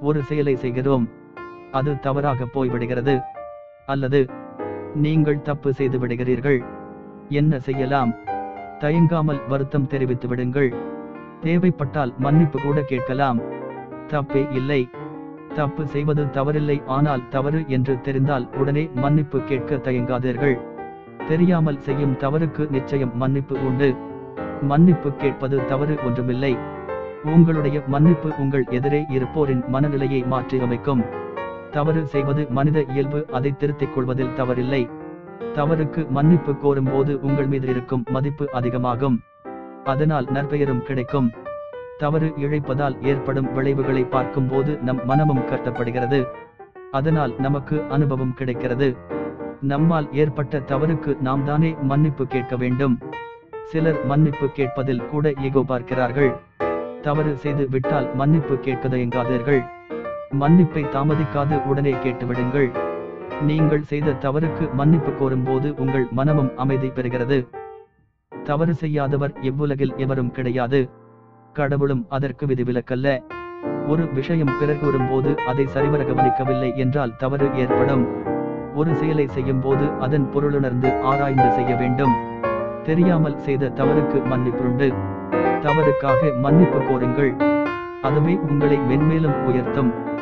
ஒரு செயலை செய்கிறோம் அது தவறாக போய்விடுகிறது அல்லது நீங்கள் தப்பு செய்து விடுகிறீர்கள் என்ன செய்யலாம் தயங்காமல் வருத்தம் தெரிவித்து விடுங்கள் தேவைப்பட்டால் மன்னிப்பு கூட கேட்கலாம் தப்பே இல்லை தப்பு செய்வது தவறில்லை ஆனால் தவறு என்று தெரிந்தால் உடனே மன்னிப்பு கேட்க தயங்காதீர்கள் தெரியாமல் செய்யும் தவறுக்கு நிச்சயம் மன்னிப்பு உண்டு மன்னிப்பு கேட்பது தவறு ஒன்றுமில்லை உங்களுடைய மன்னிப்பு உங்கள் எதிரே இருப்போரின் மனநிலையை மாற்றி அமைக்கும் தவறு செய்வது மனித இயல்பு அதை திருத்திக் கொள்வதில் தவறில்லை தவறுக்கு மன்னிப்பு கோரும்போது உங்கள் மீது இருக்கும் மதிப்பு அதிகமாகும் அதனால் நற்பெயரும் கிடைக்கும் தவறு இழைப்பதால் ஏற்படும் விளைவுகளை பார்க்கும்போது நம் மனமும் கட்டப்படுகிறது அதனால் நமக்கு அனுபவம் கிடைக்கிறது நம்மால் ஏற்பட்ட தவறுக்கு நாம் தானே மன்னிப்பு கேட்க வேண்டும் சிலர் மன்னிப்பு கேட்பதில் கூட ஈகோ பார்க்கிறார்கள் தவறு செய்து விட்டால் மன்னிப்பு கேட்க தயங்காதீர்கள் மன்னிப்பை தாமதிக்காது உடனே கேட்டுவிடுங்கள் நீங்கள் செய்த தவறுக்கு மன்னிப்பு கோரும்போது உங்கள் மனமும் அமைதி பெறுகிறது தவறு செய்யாதவர் இவ்வுலகில் எவரும் கிடையாது கடவுளும் அதற்கு விதிவிலக்கல்ல ஒரு விஷயம் பிறர் கூறும்போது அதை சரிவர கவனிக்கவில்லை என்றால் தவறு ஏற்படும் ஒரு செயலை செய்யும் போது அதன் பொருளுணர்ந்து ஆராய்ந்து செய்ய வேண்டும் தெரியாமல் செய்த தவறுக்கு மன்னிப்புண்டு தவறுக்காக மன்னிப்பு கோருங்கள் அதுவே உங்களை மென்மேலும் உயர்த்தும்